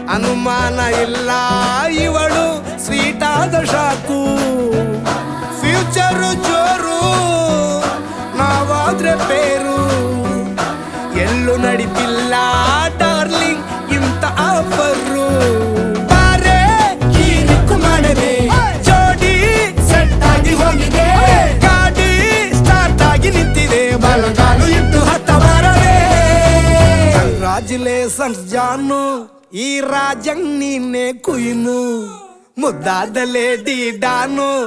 ಅನುಮಾನ ಇಲ್ಲ ಇವಳು ಸ್ವೀಟ್ ಆದ ಶಾಕು ಫ್ಯೂಚರ್ ಜೋರು ನಾವಾದ್ರೆ ಬೇರು ಎಲ್ಲೂ ನಡೀತಿಲ್ಲ ಡಾರ್ಲಿಂಗ್ ಇಂತ ಆಫರು ಬಾರೆ ಹೀರಿಕು ಮಾಡದೆ ಜೋಡಿ ಸೆಟ್ ಆಗಿ ಹೋಗಿದೆ ಗಾಡಿ ಸ್ಟಾರ್ಟ್ ಆಗಿ ನಿಂತಿದೆ ಬಲಗಾಲು ಇಟ್ಟು ಹತ್ತ ಬಾರದೆ ಕಂಗ್ರಾಚುಲೇಷನ್ಸ್ ಜಾನು ಈ ರಾಜಂಗ್ ನೀನೆ ಕುಯ್ನು ಮುದ್ದಾದ ಲೇಡಿ ಡಾನು